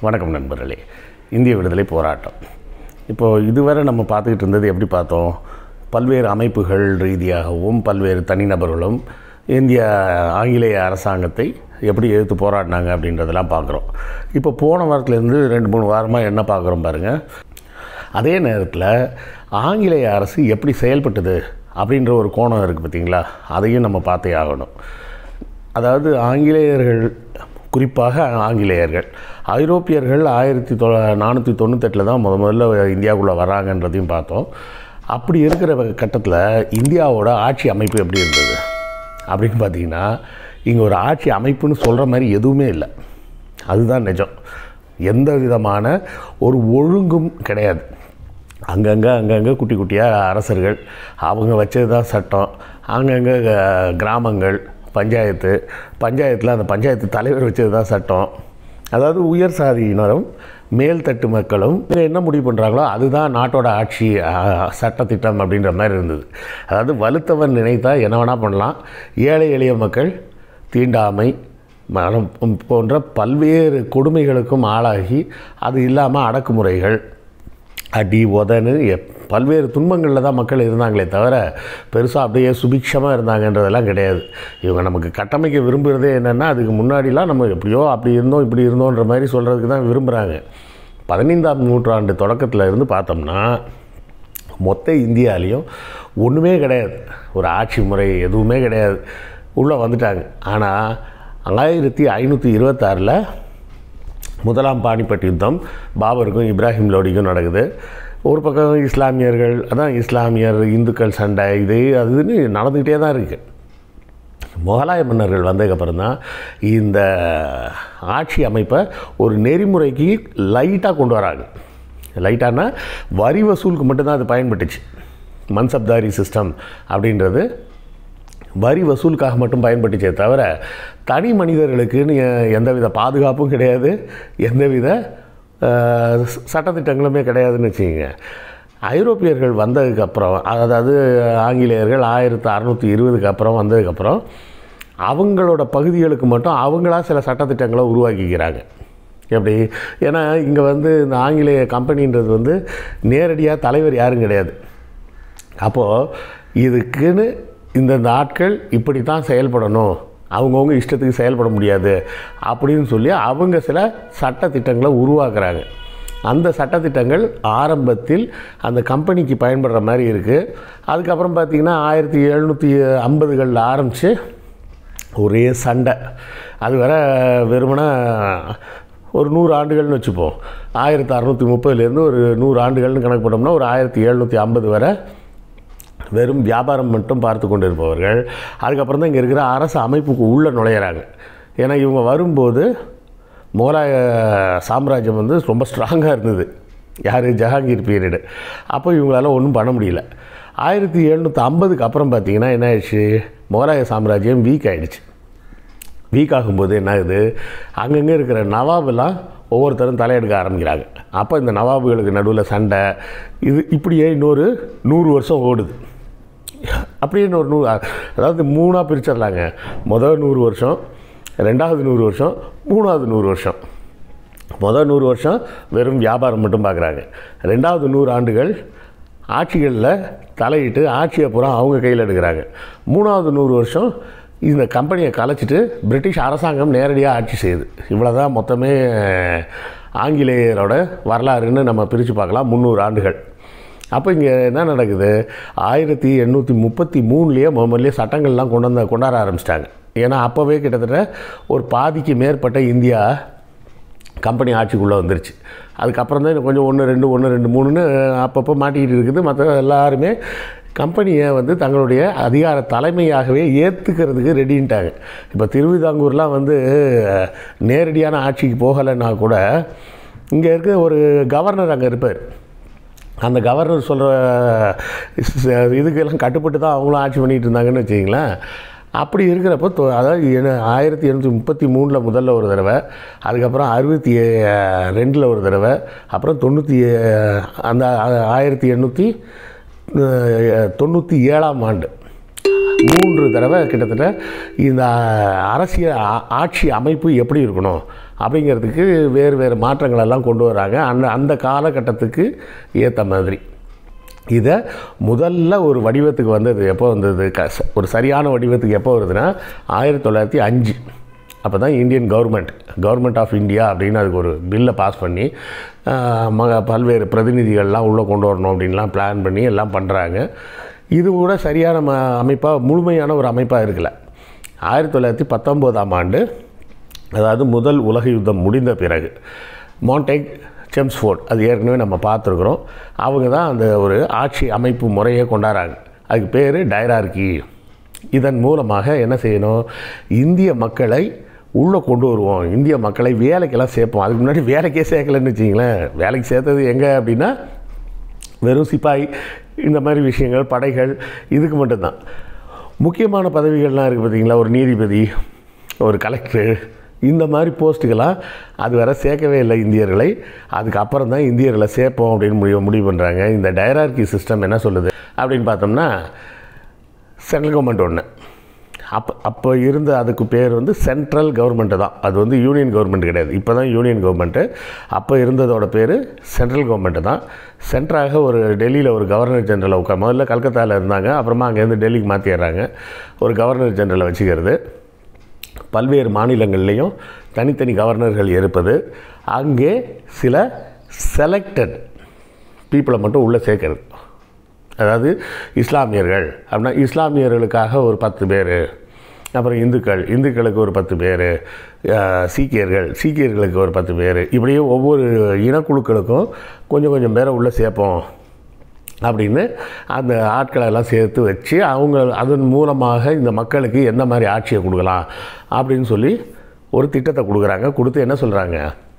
வணக்கம் நண்பர்களே இந்திய விடுதலை போராட்டம் இப்போது இதுவரை நம்ம பார்த்துக்கிட்டு இருந்தது எப்படி பார்த்தோம் பல்வேறு அமைப்புகள் ரீதியாகவும் பல்வேறு தனிநபர்களும் இந்திய ஆங்கிலேய அரசாங்கத்தை எப்படி எதிர்த்து போராடினாங்க அப்படின்றதெல்லாம் பார்க்குறோம் இப்போ போன வாரத்துலேருந்து ரெண்டு மூணு வாரமாக என்ன பார்க்குறோம் பாருங்கள் அதே நேரத்தில் ஆங்கிலேய அரசு எப்படி செயல்பட்டது அப்படின்ற ஒரு கோணம் இருக்குது பார்த்தீங்களா அதையும் நம்ம பார்த்தே ஆகணும் அதாவது ஆங்கிலேயர்கள் குறிப்பாக ஆங்கிலேயர்கள் ஐரோப்பியர்கள் ஆயிரத்தி தொ நானூற்றி தொண்ணூத்தெட்டில் தான் முத முதல்ல இந்தியாவுக்குள்ளே வராங்கன்றதையும் பார்த்தோம் அப்படி இருக்கிற கட்டத்தில் இந்தியாவோட ஆட்சி அமைப்பு எப்படி இருந்தது அப்படின்னு பார்த்தீங்கன்னா இங்கே ஒரு ஆட்சி அமைப்புன்னு சொல்கிற மாதிரி எதுவுமே இல்லை அதுதான் நிஜம் எந்த விதமான ஒரு ஒழுங்கும் கிடையாது அங்கங்கே அங்கங்கே குட்டி குட்டியாக அரசர்கள் அவங்க வச்சது தான் சட்டம் அங்கங்கே அஹ், கிராமங்கள் பஞ்சாயத்து பஞ்சாயத்தில் அந்த பஞ்சாயத்து தலைவர் வச்சது தான் சட்டம் அதாவது உயர் சாதியினரும் மேல்தட்டு மக்களும் இவங்க என்ன முடிவு பண்ணுறாங்களோ அதுதான் நாட்டோட ஆட்சி அஹ், சட்டத்திட்டம் அப்படின்ற மாதிரி இருந்தது அதாவது வலுத்தவன் நினைத்தா என்ன வேணால் பண்ணலாம் ஏழை எளிய மக்கள் தீண்டாமை மனம் போன்ற பல்வேறு கொடுமைகளுக்கும் ஆளாகி அது இல்லாமல் அடக்குமுறைகள் அடி உதன்னு எப்- பல்வேறு துன்பங்களில் தான் மக்கள் இருந்தாங்களே தவிர பெருசாக அப்படியே சுபிக்ஷமாக இருந்தாங்கன்றதெல்லாம் கிடையாது இவங்க நமக்கு கட்டமைக்க விரும்புகிறதே என்னென்னா அதுக்கு முன்னாடிலாம் நம்ம எப்படியோ அப்படி இருந்தோம் இப்படி இருந்தோன்ற மாதிரி சொல்கிறதுக்கு தான் விரும்புகிறாங்க பதினைந்தாம் நூற்றாண்டு தொடக்கத்தில் இருந்து பார்த்தோம்னா மொத்த இந்தியாலேயும் ஒன்றுமே கிடையாது ஒரு ஆட்சி முறை எதுவுமே கிடையாது உள்ளே வந்துட்டாங்க ஆனால் ஆயிரத்தி ஐநூற்றி இருபத்தாறில் முதலாம் பானிபட் யுத்தம் பாபருக்கும் இப்ராஹிம் லோடிக்கும் நடக்குது ஒரு பக்கம் இஸ்லாமியர்கள் அதான் இஸ்லாமியர் இந்துக்கள் சண்டை இது அதுன்னு நடந்துக்கிட்டே தான் இருக்குது முகலாய மன்னர்கள் வந்ததுக்கப்புறம் தான் இந்த ஆட்சி அமைப்பை ஒரு நெறிமுறைக்கு லைட்டாக கொண்டு வராங்க லைட்டானா வரி வசூலுக்கு மட்டும்தான் அது பயன்பட்டுச்சு மன்சப்தாரி சிஸ்டம் அப்படின்றது வரி வசூலுக்காக மட்டும் பயன்பட்டுச்சே தவிர தனி மனிதர்களுக்குன்னு எ- எந்தவித பாதுகாப்பும் கிடையாது எந்தவித அஹ், ச- சட்டத்திட்டங்களுமே கிடையாதுன்னு வச்சுக்கோங்க ஐரோப்பியர்கள் வந்ததுக்கப்புறம் அதாவது ஆங்கிலேயர்கள் ஆயிரத்தி அறநூற்றி இருபதுக்கு அப்புறம் வந்ததுக்கப்புறம் அவங்களோட பகுதிகளுக்கு மட்டும் அவங்களா சில சட்டத்திட்டங்களை உருவாக்கிக்கிறாங்க எப்படி ஏன்னா இங்கே வந்து இந்த ஆங்கிலேய கம்பெனின்றது வந்து நேரடியாக தலைவர் யாரும் கிடையாது அப்போது இதுக்குன்னு இந்தந்த ஆட்கள் இப்படி தான் செயல்படணும் அவங்கவுங்க இஷ்டத்துக்கு செயல்பட முடியாது அப்படின்னு சொல்லி அவங்க சில சட்டத்திட்டங்களை உருவாக்குறாங்க அந்த சட்டத்திட்டங்கள் ஆரம்பத்தில் அந்த கம்பெனிக்கு பயன்படுற மாதிரி இருக்குது அதுக்கப்புறம் பார்த்திங்கன்னா ஆயிரத்தி எழுநூற்றி ஐம்பதுகளில் ஆரம்பித்து ஒரே சண்டை அது வேற வெறுமனே ஒரு நூறு ஆண்டுகள்னு வச்சுப்போம் ஆயிரத்தி அறநூற்றி முப்பதுலேருந்து ஒரு நூறு ஆண்டுகள்னு கணக்கு போட்டோம்னா ஒரு ஆயிரத்தி எழுநூற்றி ஐம்பது வரை வெறும் வியாபாரம் மட்டும் பார்த்து கொண்டு இருப்பவர்கள் அதுக்கப்புறம் தான் இங்கே இருக்கிற அரசு அமைப்புக்கு உள்ளே நுழையிறாங்க ஏன்னா இவங்க வரும்போது முகலாய சாம்ராஜ்யம் வந்து ரொம்ப ஸ்ட்ராங்காக இருந்தது யார் ஜஹாங்கீர் பீரியடு அப்போ இவங்களால ஒன்றும் பண்ண முடியல ஆயிரத்தி எழுநூற்றி ஐம்பதுக்கு அப்புறம் பார்த்தீங்கன்னா என்ன ஆயிடுச்சு முகலாய சாம்ராஜ்யம் வீக் ஆயிடுச்சு வீக் ஆகும்போது என்ன ஆகுது அங்கங்கே இருக்கிற நவாபெல்லாம் ஒவ்வொருத்தரும் தலையெடுக்க ஆரம்பிக்கிறாங்க அப்போ இந்த நவாபுகளுக்கு நடுவில் சண்டை இது இப்படியே இன்னொரு நூறு வருஷம் ஓடுது அப்படியே இன்னொரு நூறு அதாவது மூணாக பிரிச்சிடலாங்க முதல் நூறு வருஷம் ரெண்டாவது நூறு வருஷம் மூணாவது நூறு வருஷம் முதல் நூறு வருஷம் வெறும் வியாபாரம் மட்டும் பார்க்குறாங்க ரெண்டாவது நூறு ஆண்டுகள் ஆட்சிகளில் தலையிட்டு ஆட்சியை பூரா அவங்க கையில் எடுக்கிறாங்க மூணாவது நூறு வருஷம் இந்த கம்பெனியை கலைச்சிட்டு பிரிட்டிஷ் அரசாங்கம் நேரடியாக ஆட்சி செய்யுது இவ்வளோ தான் மொத்தமே ஆங்கிலேயரோட வரலாறுன்னு நம்ம பிரித்து பார்க்கலாம் முந்நூறு ஆண்டுகள் அப்போ இங்கே என்ன நடக்குது ஆயிரத்தி எண்ணூற்றி முப்பத்தி மூணுலேயே முதல்ல சட்டங்கள்லாம் கொண்டு வந்த கொண்டாட ஆரம்பிச்சிட்டாங்க ஏன்னா அப்போவே கிட்டத்தட்ட ஒரு பாதிக்கு மேற்பட்ட இந்தியா கம்பெனி ஆட்சிக்குள்ளே வந்துருச்சு அதுக்கப்புறம் தான் இன்னும் கொஞ்சம் ஒன்று ரெண்டு ஒன்று ரெண்டு மூணுன்னு அப்பப்போ மாட்டிக்கிட்டு இருக்குது மற்ற எல்லாருமே கம்பெனியை வந்து தங்களுடைய அதிகார தலைமையாகவே ஏற்றுக்கிறதுக்கு ரெடின்ட்டாங்க இப்போ திருவிதாங்கூர்லாம் வந்து நேரடியான ஆட்சிக்கு போகலைன்னா கூட இங்கே இருக்க ஒரு கவர்னர் அங்கே இருப்பார் அந்த கவர்னர் சொல்கிற இதுக்கெல்லாம் கட்டுப்பட்டு தான் அவங்களும் ஆட்சி பண்ணிகிட்டு இருந்தாங்கன்னு வச்சிங்களேன் அப்படி இருக்கிறப்போ தொ- அதாவது என- ஆயிரத்தி எண்ணூற்றி முப்பத்தி மூணில் முதல்ல ஒரு தடவை அதுக்கப்புறம் அறுபத்தி ஏ- ரெண்டில் ஒரு தடவை அப்புறம் தொண்ணூற்றி ஏ- அந்த ஆ- ஆயிரத்தி எண்ணூற்றி தொண்ணூற்றி ஏழாம் ஆண்டு மூன்று தடவை கிட்டத்தட்ட இந்த அரசியல் ஆ- ஆட்சி அமைப்பு எப்படி இருக்கணும் அப்படிங்கிறதுக்கு வேறு வேறு மாற்றங்கள் எல்லாம் கொண்டு வராங்க அந்த அந்த காலகட்டத்துக்கு ஏற்ற மாதிரி இதை முதல்ல ஒரு வடிவத்துக்கு வந்தது எப்போ வந்தது க ச- ஒரு சரியான வடிவத்துக்கு எப்போ வருதுன்னா ஆயிரத்தி தொள்ளாயிரத்தி அஞ்சு அப்போ தான் Indian government government of India அப்படின்னு அதுக்கு ஒரு பில்லை பாஸ் பண்ணி ஆஹ், மக பல்வேறு பிரதிநிதிகள்லாம் உள்ளே கொண்டு வரணும் அப்படின்லாம் பிளான் பண்ணி எல்லாம் பண்ணுறாங்க இது கூட சரியான ம அமைப்பாக முழுமையான ஒரு அமைப்பாக இருக்கல ஆயிரத்தி தொள்ளாயிரத்தி பத்தொம்போதாம் ஆண்டு அதாவது முதல் உலக யுத்தம் முடிந்த பிறகு மாண்டெக் செம்ஸ்ஃபோர்ட் அது ஏற்கனவே நம்ம பார்த்துருக்குறோம் அவங்க தான் அந்த ஒரு ஆட்சி அமைப்பு முறையை கொண்டாடுறாங்க அதுக்கு பேர் டைரார்கி இதன் மூலமாக என்ன செய்யணும் இந்திய மக்களை உள்ளே கொண்டு வருவோம் இந்திய மக்களை வேலைக்கெல்லாம் சேர்ப்போம் அதுக்கு முன்னாடி வேலைக்கே சேர்க்கலன்னு வச்சிங்களேன் வேலைக்கு சேர்த்தது எங்கே அப்படின்னா வெறும் சிப்பாய் இந்த மாதிரி விஷயங்கள் படைகள் இதுக்கு மட்டும்தான் முக்கியமான பதவிகள்லாம் இருக்குது பார்த்தீங்களா ஒரு நீதிபதி ஒரு கலெக்டர் இந்த மாதிரி போஸ்ட்டுக்கெல்லாம் அது வரை சேர்க்கவே இல்லை இந்தியர்களை அதுக்கப்புறம் தான் இந்தியர்களை சேர்ப்போம் அப்படின்னு முடிவு முடிவு பண்ணுறாங்க இந்த டைரார்கி சிஸ்டம் என்ன சொல்லுது அப்படின்னு பார்த்தோம்னா சென்ட்ரல் கவர்மெண்ட் ஒன்று அப்போ அப்போ இருந்த அதுக்கு பேர் வந்து சென்ட்ரல் கவர்மெண்ட்டு தான் அது வந்து யூனியன் கவர்மெண்ட் கிடையாது இப்போ தான் யூனியன் கவர்மெண்ட்டு அப்போ இருந்ததோட பேர் சென்ட்ரல் கவர்மெண்ட்டு தான் சென்ட்ராக ஒரு டெல்லியில் ஒரு கவர்னர் ஜெனரலை உட்கா முதல்ல கல்கத்தாவில் இருந்தாங்க அப்புறமா அங்கேருந்து டெல்லிக்கு மாற்றிடுறாங்க ஒரு கவர்னர் ஜெனரலை வச்சுக்கிறது பல்வேறு மாநிலங்கள்லேயும் தனித்தனி கவர்னர்கள் இருப்பது அங்கே சில செலக்டட் பீப்புளை மட்டும் உள்ளே சேர்க்கறது அதாவது இஸ்லாமியர்கள் அப்படின்னா இஸ்லாமியர்களுக்காக ஒரு பத்து பேர் அப்புறம் இந்துக்கள் இந்துக்களுக்கு ஒரு பத்து பேர் சீக்கியர்கள் சீக்கியர்களுக்கு ஒரு பத்து பேர் இப்படியே ஒவ்வொரு இனக்குழுக்களுக்கும் கொஞ்சம் கொஞ்சம் பேரை உள்ளே சேர்ப்போம் அப்படின்னு அந்த ஆட்களை எல்லாம் சேர்த்து வச்சு அவங்க அதன் மூலமாக இந்த மக்களுக்கு எந்த மாதிரி ஆட்சியை கொடுக்கலாம் அப்படின்னு சொல்லி ஒரு திட்டத்தை கொடுக்குறாங்க கொடுத்து என்ன சொல்கிறாங்க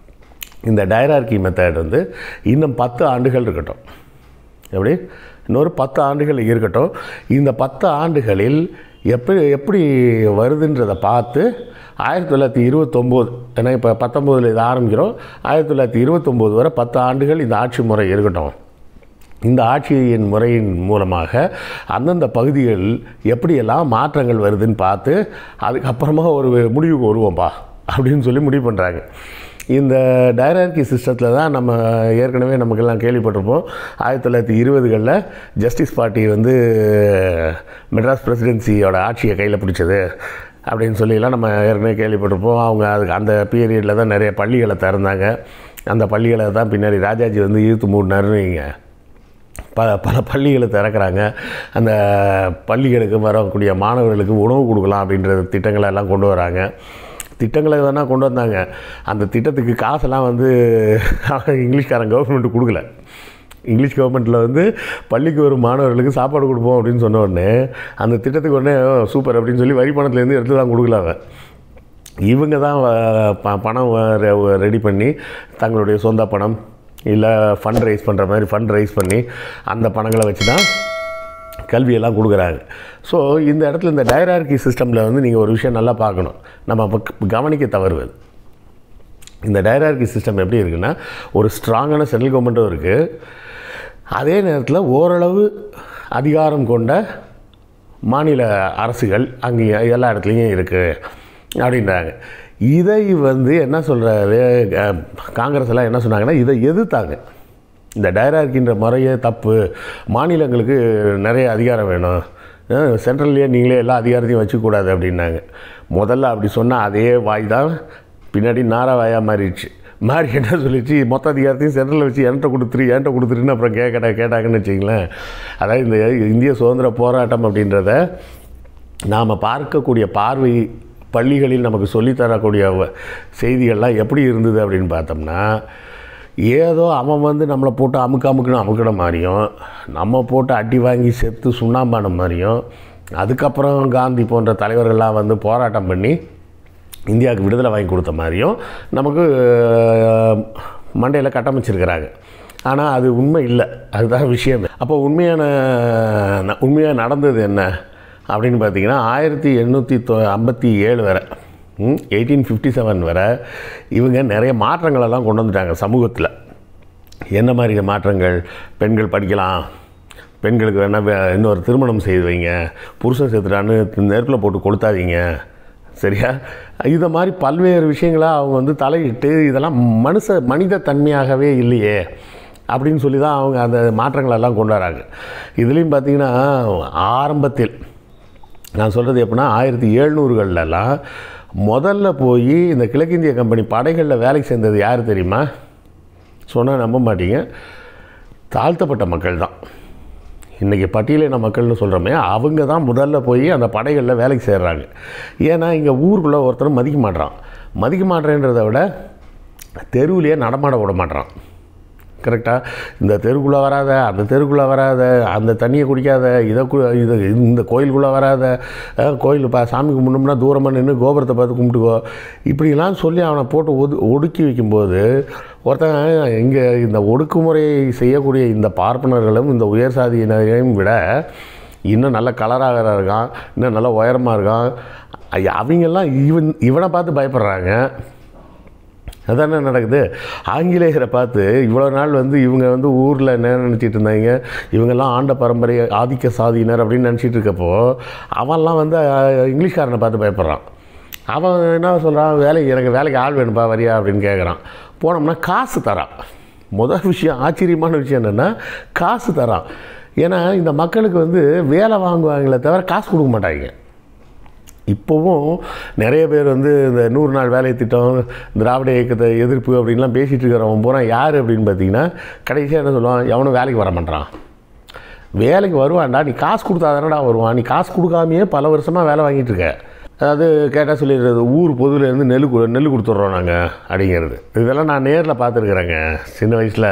இந்த டைரார்கி மெத்தட் வந்து இன்னும் பத்து ஆண்டுகள் இருக்கட்டும் எப்படி இன்னொரு பத்து ஆண்டுகள் இருக்கட்டும் இந்த பத்து ஆண்டுகளில் எப்படி எப்படி வருதுன்றதை பார்த்து ஆயிரத்தி தொள்ளாயிரத்தி இருபத்தொம்போது ஏன்னா இப்போ பத்தொம்போதில் இது ஆரம்பிக்கிறோம் ஆயிரத்தி தொள்ளாயிரத்தி இருபத்தொம்போது வரை பத்து ஆண்டுகள் இந்த ஆட்சி முறை இருக்கட்டும் இந்த ஆட்சியின் முறையின் மூலமாக அந்தந்த பகுதிகளில் எப்படியெல்லாம் மாற்றங்கள் வருதுன்னு பார்த்து அதுக்கப்புறமா ஒரு முடிவுக்கு வருவோம்ப்பா அப்படின்னு சொல்லி முடிவு பண்ணுறாங்க இந்த டைரார்கி சிஸ்டத்தில் தான் நம்ம ஏற்கனவே நமக்கெல்லாம் கேள்விப்பட்டிருப்போம் ஆயிரத்தி தொள்ளாயிரத்தி இருபதுகளில் ஜஸ்டிஸ் பார்ட்டி வந்து மெட்ராஸ் பிரசிடென்சியோட ஆட்சியை கையில் பிடிச்சது அப்படின்னு சொல்லிலாம் நம்ம ஏற்கனவே கேள்விப்பட்டிருப்போம் அவங்க அதுக்கு அந்த பீரியடில் தான் நிறைய பள்ளிகளை திறந்தாங்க அந்த பள்ளிகளை தான் பின்னாடி ராஜாஜி வந்து இழுத்து மூடினாருன்னு வைங்க ப பல பள்ளிகளை திறக்கிறாங்க அந்த பள்ளிகளுக்கு வரக்கூடிய மாணவர்களுக்கு உணவு கொடுக்கலாம் அப்படின்ற திட்டங்களை எல்லாம் கொண்டு வராங்க திட்டங்களை வேணால் கொண்டு வந்தாங்க அந்த திட்டத்துக்கு காசெல்லாம் வந்து இங்கிலீஷ்காரன் கவர்மெண்ட் கொடுக்கல இங்கிலீஷ் கவர்மெண்ட்டில் வந்து பள்ளிக்கு வரும் மாணவர்களுக்கு சாப்பாடு கொடுப்போம் அப்படின்னு சொன்ன உடனே அந்த திட்டத்துக்கு உடனே "ஓ, சூப்பர் அப்படின்னு சொல்லி வரி பணத்துலேருந்து எடுத்து தான் கொடுக்கலாங்க இவங்க தான் வ- ப- பணம் ரெ- ரெடி பண்ணி தங்களுடைய சொந்த பணம் இல்லை ஃபண்ட் ரைஸ் பண்ணுற மாதிரி ஃபண்ட் ரைஸ் பண்ணி அந்த பணங்களை வச்சு தான் கல்வியெல்லாம் கொடுக்குறாங்க ஸோ இந்த இடத்துல இந்த டைரார்கி சிஸ்டமில் வந்து நீங்கள் ஒரு விஷயம் நல்லா பார்க்கணும் நம்ம அப்போ கவனிக்க தவறுவது இந்த டைரார்கி சிஸ்டம் எப்படி இருக்குன்னா ஒரு ஸ்ட்ராங்கான சென்ட்ரல் கவர்மெண்ட்டும் இருக்குது அதே நேரத்தில் ஓரளவு அதிகாரம் கொண்ட மாநில அரசுகள் அங்கே எல்லா இடத்துலையும் இருக்குது அப்படின்றாங்க இதை வந்து என்ன சொல்கிறாரு காங்கிரஸ் எல்லாம் என்ன சொன்னாங்கன்னா இதை எதிர்த்தாங்க இந்த டைரார்கின்ற முறையே தப்பு மாநிலங்களுக்கு நிறைய அதிகாரம் வேணும் சென்ட்ரல்லையே நீங்களே எல்லா அதிகாரத்தையும் வச்சுக்கூடாது அப்படின்னாங்க முதல்ல அப்படி சொன்னால் அதே வாய் தான் பின்னாடி நாரா வாயாக மாறிடுச்சு மாறி என்ன சொல்லிச்சு மொத்த அதிகாரத்தையும் சென்ட்ரலில் வச்சு என்கிட்ட கொடுத்துரு என்கிட்ட கொடுத்துருன்னு அப்புறம் கேட்கட கேட்டாங்கன்னு வச்சிங்களேன் அதாவது இந்த இந்திய சுதந்திர போராட்டம் அப்படின்றத நாம் பார்க்கக்கூடிய பார்வை பள்ளிகளில் நமக்கு சொல்லித்தரக்கூடிய வ- செய்திகள்லாம் எப்படி இருந்தது அப்படின்னு பார்த்தோம்னா ஏதோ அவன் வந்து நம்மளை போட்டு அமுக்கு அமுக்குன்னு அமுக்கின மாதிரியும் நம்ம போட்டு அடி வாங்கி செத்து சுண்ணாம்பான மாதிரியும் அதுக்கப்புறம் காந்தி போன்ற தலைவர்கள்லாம் வந்து போராட்டம் பண்ணி இந்தியாவுக்கு விடுதலை வாங்கி கொடுத்த மாதிரியும் நமக்கு மண்டையில் கட்டமைச்சிருக்கிறாங்க ஆனால் அது உண்மை இல்லை அதுதான் விஷயம் அப்போ உண்மையான ந- உண்மையாக நடந்தது என்ன அப்படின்னு பார்த்தீங்கன்னா ஆயிரத்தி எண்ணூற்றி தொ ஐம்பத்தி ஏழு வரை எயிட்டீன் ஃபிஃப்டி செவன் வரை இவங்க நிறைய மாற்றங்களெல்லாம் கொண்டு வந்துட்டாங்க சமூகத்தில் என்ன மாதிரி மாற்றங்கள் பெண்கள் படிக்கலாம் பெண்களுக்கு வேணால் வே- இன்னொரு திருமணம் செய்து வைங்க புருஷன் செத்துட்டான்னு நெருப்பில் போட்டு கொளுத்தாதீங்க சரியா இதை மாதிரி பல்வேறு விஷயங்களை அவங்க வந்து தலையிட்டு இதெல்லாம் மனுஷ மனித தன்மையாகவே இல்லையே அப்படின்னு சொல்லி தான் அவங்க அந்த மாற்றங்கள் எல்லாம் கொண்டு வராங்க இதுலேயும் பார்த்தீங்கன்னா ஆரம்பத்தில் நான் சொல்கிறது எப்படின்னா ஆயிரத்தி எழுநூறுகள்லாம் முதல்ல போய் இந்த கிழக்கிந்திய கம்பெனி படைகளில் வேலைக்கு சேர்ந்தது யார் தெரியுமா சொன்னால் நம்ப மாட்டீங்க தாழ்த்தப்பட்ட மக்கள் தான் இன்றைக்கி பட்டியலின மக்கள்னு சொல்கிறோமே அவங்க தான் முதல்ல போய் அந்த படைகளில் வேலைக்கு சேர்றாங்க ஏன்னா இங்கே ஊருக்குள்ளே ஒருத்தரும் மதிக்க மாட்றான் மதிக்க மாட்டேன்றதை விட தெருவுலையே நடமாட விட மாட்றான் கரெக்டாக இந்த தெருக்குள்ளே வராத அந்த தெருக்குள்ளே வராத அந்த தண்ணியை குடிக்காத இதை கு இது இந்த கோயிலுக்குள்ளே வராத அஹ், கோயில் பா சாமி கும்பிட்டோம்னா தூரமாக நின்று கோபுரத்தை பார்த்து கும்பிட்டுக்கோ இப்படிலாம் சொல்லி அவனை போட்டு ஒது ஒடுக்கி வைக்கும்போது ஒருத்தன் இங்கே இந்த ஒடுக்குமுறை செய்யக்கூடிய இந்த பார்ப்பனர்களும் இந்த உயர் சாதியினரையும் விட இன்னும் நல்ல கலராக இருக்கான் இன்னும் நல்ல உயரமாக இருக்கான் ஐயா, அவங்கெல்லாம் இவன் இவனை பார்த்து பயப்படுறாங்க அதானே நடக்குது ஆங்கிலேயரை பார்த்து இவ்வளோ நாள் வந்து இவங்க வந்து ஊரில் என்ன நினச்சிட்டு இருந்தாங்க இவங்கெல்லாம் ஆண்ட பரம்பரை ஆதிக்க சாதியினர் அப்படின்னு நினச்சிட்டு இருக்கப்போ அவன்லாம் வந்து அஹ், இங்கிலீஷ்காரனை பார்த்து பயப்படுறான் அவன் என்ன சொல்கிறான் வேலைக்கு எனக்கு வேலைக்கு ஆள் வேணும்பா வரியா அப்படின்னு கேட்குறான் போனோம்னா காசு தரான் முதல் விஷயம் ஆச்சரியமான விஷயம் என்னென்னா காசு தரான் ஏன்னா இந்த மக்களுக்கு வந்து வேலை வாங்குவாங்களே தவிர காசு கொடுக்க மாட்டாங்க இப்போவும் நிறைய பேர் வந்து இந்த நூறு நாள் வேலை திட்டம் திராவிட இயக்கத்தை எதிர்ப்பு அப்படின்லாம் பேசிகிட்டு இருக்கிறவன் பூரா யார் அப்படின்னு பார்த்தீங்கன்னா கடைசியாக என்ன சொல்லுவான் எவனும் வேலைக்கு வர மாட்டான் வேலைக்கு வருவான்டா நீ காசு கொடுத்தா தானடா வருவான் நீ காசு கொடுக்காமையே பல வருஷமாக வேலை வாங்கிட்டு இருக்க அதாவது கேட்டால் சொல்லிடுறது ஊர் பொதுவிலேருந்து நெல் கு- நெல் கொடுத்துட்றோம் நாங்கள் அப்படிங்கிறது இதெல்லாம் நான் நேரில் பார்த்துருக்குறேங்க சின்ன வயசில்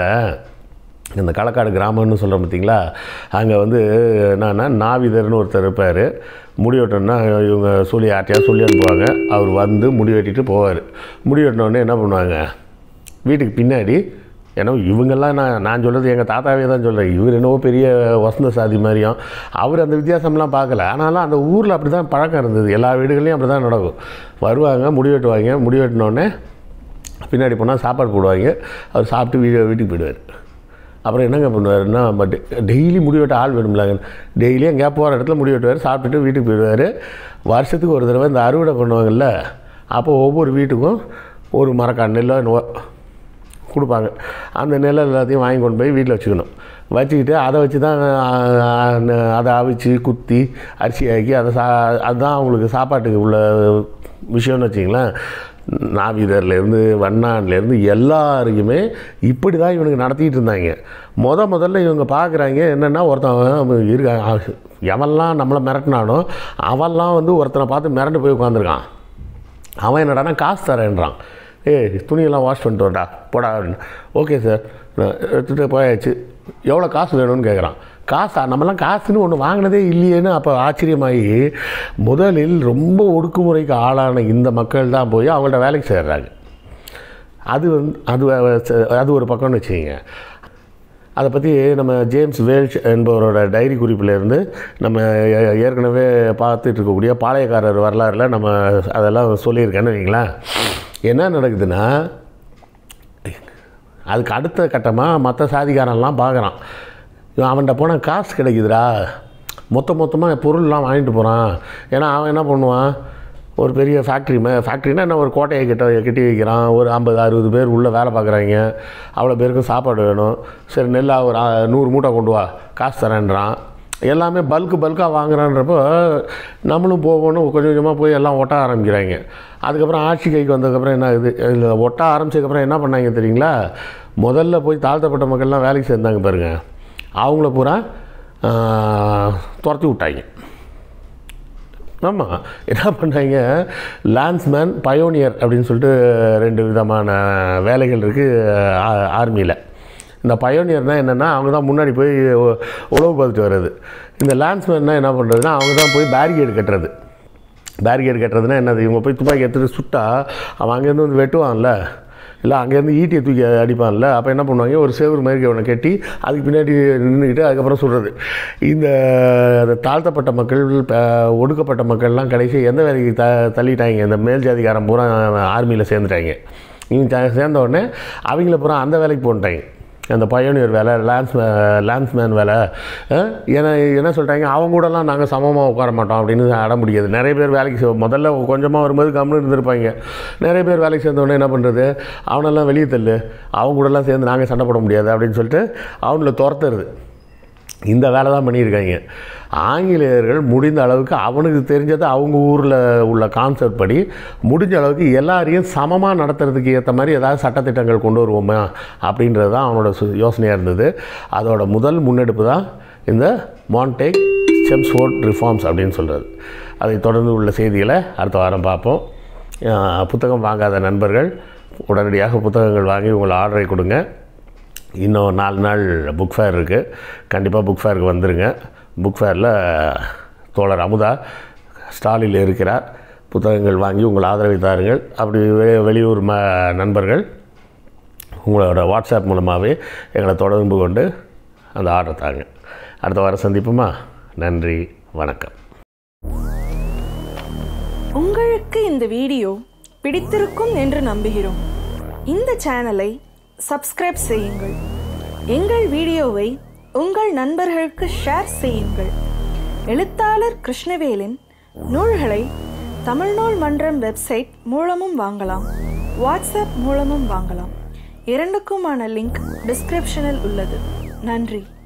இந்த களக்காடு கிராமம்னு சொல்கிறோம் பார்த்தீங்களா அங்கே வந்து என்னன்னா நாவிதர்னு ஒருத்தர் இருப்பார் முடி வெட்டணும்னா இவங்க சொல்லி யார்ட்டையா சொல்லி அனுப்புவாங்க அவர் வந்து முடி வெட்டிட்டு போவார் முடி வெட்டினோடனே என்ன பண்ணுவாங்க வீட்டுக்கு பின்னாடி ஏன்னா இவங்கெல்லாம் நான் நான் சொல்கிறது எங்கள் தாத்தாவே தான் சொல்கிறேன் இவர் என்னவோ பெரிய வசந்த சாதி மாதிரியும் அவர் அந்த வித்தியாசம்லாம் பார்க்கல ஆனாலும் அந்த ஊரில் அப்படி தான் பழக்கம் இருந்தது எல்லா வீடுகள்லையும் அப்படி தான் நடக்கும் வருவாங்க முடி வெட்டுவாங்க முடி வெட்டினோடனே பின்னாடி போனால் சாப்பாடு போடுவாங்க அவர் சாப்பிட்டு வீ வீட்டுக்கு போயிடுவார் அப்புறம் என்னங்க பண்ணுவாருன்னா பட் டெய்லி முடி வெட்ட ஆள் வேணும்லாங்க டெய்லி எங்கேயா போகிற இடத்துல முடி வெட்டுவார் சாப்பிட்டுட்டு வீட்டுக்கு போயிடுவார் வருஷத்துக்கு ஒரு தடவை இந்த அறுவடை பண்ணுவாங்கல்ல அப்போ ஒவ்வொரு வீட்டுக்கும் ஒரு மரக்கால் நெல்லோ என்னவோ கொடுப்பாங்க அந்த நெல் எல்லாத்தையும் வாங்கி கொண்டு போய் வீட்டில் வச்சுக்கணும் வச்சுக்கிட்டு அதை வச்சு தான் அதை அவிச்சு குத்தி அரிசி ஆக்கி அதை சா அதுதான் அவங்களுக்கு சாப்பாட்டுக்கு உள்ள விஷயம்னு வச்சிங்களேன் நாவிதர்லேருந்து வண்ணான்லேருந்து எல்லாருக்குமே இப்படி தான் இவனுக்கு நடத்திட்டு இருந்தாங்க முத முதல்ல இவங்க பார்க்குறாங்க என்னென்னா ஒருத்தன் இருக்க எவன்லாம் நம்மளை மிரட்டினானோ அவன்லாம் வந்து ஒருத்தனை பார்த்து மிரண்டு போய் உட்காந்துருக்கான் அவன் என்னடானா காசு தரேன்றான் ஏய் துணியெல்லாம் வாஷ் பண்ணிட்டு வரடா போடா ஓகே சார் நான் எடுத்துகிட்டு போயாச்சு எவ்வளோ காசு வேணும்னு கேட்குறான் காசா நம்மலாம் காசுன்னு ஒன்று வாங்கினதே இல்லையேன்னு அப்போ ஆச்சரியமாகி முதலில் ரொம்ப ஒடுக்குமுறைக்கு ஆளான இந்த மக்கள் தான் போய் அவங்கள்ட்ட வேலைக்கு சேர்றாங்க அது வந்து அது வ- அது ஒரு பக்கம்னு வச்சுக்கோங்க அதை பற்றி நம்ம ஜேம்ஸ் வேல்ஷ் என்பவரோட டைரி குறிப்பிலேருந்து நம்ம ஏ- ஏற்கனவே பார்த்துட்டு இருக்கக்கூடிய பாளையக்காரர் வரலாறுல நம்ம அதெல்லாம் சொல்லியிருக்கேன்னு வைங்களேன் என்ன நடக்குதுன்னா அதுக்கு அடுத்த கட்டமாக மற்ற சாதிக்காரன்லாம் பார்க்குறான் இவன் அவன்கிட்ட போனால் காசு கிடைக்குதுடா மொத்த மொத்தமாக பொருள்லாம் வாங்கிட்டு போகிறான் ஏன்னா அவன் என்ன பண்ணுவான் ஒரு பெரிய ஃபேக்ட்ரி மே ஃபேக்ட்ரினா என்ன ஒரு கோட்டையை கட்ட கட்டி வைக்கிறான் ஒரு ஐம்பது அறுபது பேர் உள்ளே வேலை பார்க்குறாங்க அவ்வளோ பேருக்கும் சாப்பாடு வேணும் சரி நெல்லா ஒரு ஆ, நூறு மூட்டை கொண்டு வா காசு தரேன்றான் எல்லாமே பல்க்கு பல்காக வாங்குறான்றப்போ நம்மளும் போகணும் கொஞ்சம் கொஞ்சமாக போய் எல்லாம் ஒட்ட ஆரம்பிக்கிறாங்க அதுக்கப்புறம் ஆட்சி கைக்கு வந்ததுக்கப்புறம் என்ன ஆகுது இதில் ஒட்ட ஆரம்பிச்சதுக்கப்புறம் என்ன பண்ணாங்க தெரியுங்களா முதல்ல போய் தாழ்த்தப்பட்ட மக்கள்லாம் வேலைக்கு சேர்ந்தாங்க பாருங்க அவங்கள பூரா ஆ, துரத்தி விட்டாங்க ஆமாம் என்ன பண்ணாங்க லான்ஸ்மேன் பயோனியர் அப்படின்னு சொல்லிட்டு ரெண்டு விதமான வேலைகள் இருக்குது ஆர்மியில் இந்த பயோனியர்னால் என்னென்னா அவங்க தான் முன்னாடி போய் உ- உழவு பார்த்துட்டு வர்றது இந்த லான்ஸ்மேன்னா என்ன பண்ணுறதுன்னா அவங்க தான் போய் பேரிகேடு கட்டுறது பேரிகேடு கட்டுறதுன்னா என்னது இவங்க போய் துப்பாக்கி எடுத்துகிட்டு சுட்டா அவன் அங்கேருந்து வந்து வெட்டுவான்ல இல்லை அங்கேருந்து ஈட்டியை தூக்கி அடிப்பான்ல அப்போ என்ன பண்ணுவாங்க ஒரு சேவர் மாதிரி அவனை கட்டி அதுக்கு பின்னாடி நின்றுக்கிட்டு அதுக்கப்புறம் சுடுறது இந்த அந்த தாழ்த்தப்பட்ட மக்கள் ப- ஒடுக்கப்பட்ட மக்கள்லாம் கடைசி எந்த வேலைக்கு த தள்ளிட்டாங்க இந்த மேல் ஜாதிக்காரன் பூரா ஆர்மியில் சேர்ந்துட்டாங்க இவங்க சே- சேர்ந்த உடனே அவங்கள பூரா அந்த வேலைக்கு போட்டாங்க அந்த பயோனியர் வேலை லான்ஸ் லான்ஸ்மேன் வேலை அஹ், ஏன்னா என்ன சொல்கிறாங்க அவங்க கூடலாம் நாங்கள் சமமாக உட்கார மாட்டோம் அப்படின்னு அட முடியாது நிறைய பேர் வேலைக்கு செ- முதல்ல கொஞ்சமாக வரும்போது கம்முன்னு இருந்திருப்பாங்க நிறைய பேர் வேலைக்கு சேர்ந்தவொடனே என்ன பண்ணுறது அவனெல்லாம் வெளியே தள்ளு அவங்க கூடலாம் சேர்ந்து நாங்கள் சண்டை போட முடியாது அப்படின்னு சொல்லிட்டு அவங்கள துரத்துறது இந்த வேலை தான் பண்ணியிருக்காங்க ஆங்கிலேயர்கள் முடிந்த அளவுக்கு அவனுக்கு தெரிஞ்சதை அவங்க ஊரில் உள்ள கான்செப்ட் படி முடிஞ்ச அளவுக்கு எல்லாரையும் சமமாக நடத்துறதுக்கு ஏற்ற மாதிரி ஏதாவது சட்டத்திட்டங்கள் கொண்டு வருவோமா அப்படின்றது தான் அவனோட சு- யோசனையாக இருந்தது அதோட முதல் முன்னெடுப்பு தான் இந்த மான்டேக் செம்ஸ்ஃபோர்ட் ரிஃபார்ம்ஸ் அப்படின்னு சொல்கிறது அதை தொடர்ந்து உள்ள செய்திகளை அடுத்த வாரம் பார்ப்போம் அஹ் புத்தகம் வாங்காத நண்பர்கள் உடனடியாக புத்தகங்கள் வாங்கி உங்களை ஆர்டரை கொடுங்க இன்னும் நாலு நாள் புக் ஃபேர் இருக்குது கண்டிப்பாக புக் ஃபேருக்கு வந்துருங்க புக் ஃபேரில் தோழர் அமுதா ஸ்டாலில் இருக்கிறார் புத்தகங்கள் வாங்கி உங்கள் ஆதரவை தாருங்கள் அப்படி வெ வெளியூர் ம நண்பர்கள் உங்களோட வாட்ஸ்அப் மூலமாகவே எங்களை தொடர்பு கொண்டு அந்த ஆர்டர் தாங்க அடுத்த வாரம் சந்திப்போமா நன்றி வணக்கம் உங்களுக்கு இந்த வீடியோ பிடித்திருக்கும் என்று நம்புகிறோம் இந்த சேனலை சப்ஸ்கிரைப் செய்யுங்கள் எங்கள் வீடியோவை உங்கள் நண்பர்களுக்கு ஷேர் செய்யுங்கள் எழுத்தாளர் கிருஷ்ணவேலின் நூல்களை தமிழ்நூல் மன்றம் வெப்சைட் மூலமும் வாங்கலாம் வாட்ஸ்அப் மூலமும் வாங்கலாம் இரண்டுக்குமான லிங்க் டிஸ்கிரிப்ஷனில் உள்ளது நன்றி